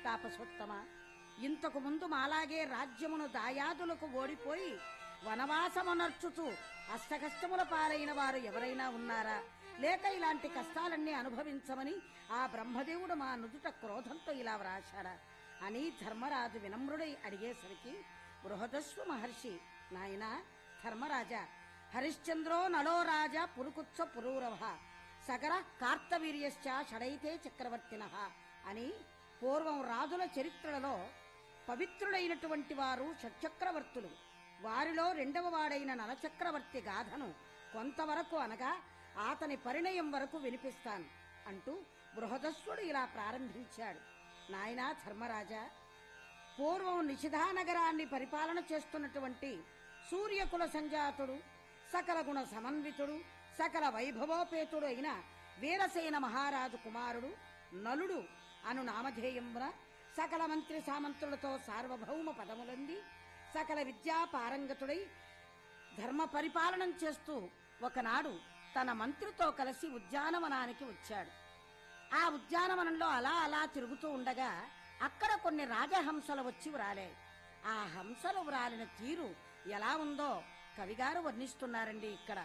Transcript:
తాపసోత్తమ ఇంతకు ముందు మాలాగే రాజ్యమును దాయాదులకు ఓడిపోయి వనవాసమునర్చుచు అష్టకష్టముల పాలైన వారు ఎవరైనా ఉన్నారా లేక ఇలాంటి కష్టాలన్నీ అనుభవించమని ఆ బ్రహ్మదేవుడు మా నుదుట క్రోధంతో ఇలా వ్రాశాడా అని ధర్మరాజు వినమ్రుడై అడిగేసరికి బృహదస్సు మహర్షి నాయనా ధర్మరాజా హరిశ్చంద్రో నలో రాజా పురుకుత్స పురూరవ సగర కార్తవీర్యశ్చ షడైతే చక్రవర్తిన అని పూర్వం రాజుల చరిత్రలలో పవిత్రుడైనటువంటి వారు షట్చక్రవర్తులు వారిలో రెండవ వాడైన నలచక్రవర్తి గాథను కొంతవరకు అనగా అతని పరిణయం వరకు వినిపిస్తాను అంటూ బృహదస్సుడు ఇలా ప్రారంభించాడు నాయనా ధర్మరాజా పూర్వం నిషిధానగరాన్ని పరిపాలన చేస్తున్నటువంటి సూర్యకుల సంజాతుడు సకల గుణ సమన్వితుడు సకల వైభవోపేతుడు అయిన వీరసేన మహారాజు కుమారుడు నలుడు అను నామధేయమున సకల మంత్రి సామంతులతో సార్వభౌమ పదములంది సకల విద్యా పారంగతుడై ధర్మ పరిపాలనం చేస్తూ ఒకనాడు తన మంత్రితో కలిసి ఉద్యానవనానికి వచ్చాడు ఆ ఉద్యానవనంలో అలా అలా తిరుగుతూ ఉండగా అక్కడ కొన్ని రాజహంసలు వచ్చి వ్రాలే ఆ హంసలు వ్రాలిన తీరు ఎలా ఉందో కవిగారు వర్ణిస్తున్నారండి ఇక్కడ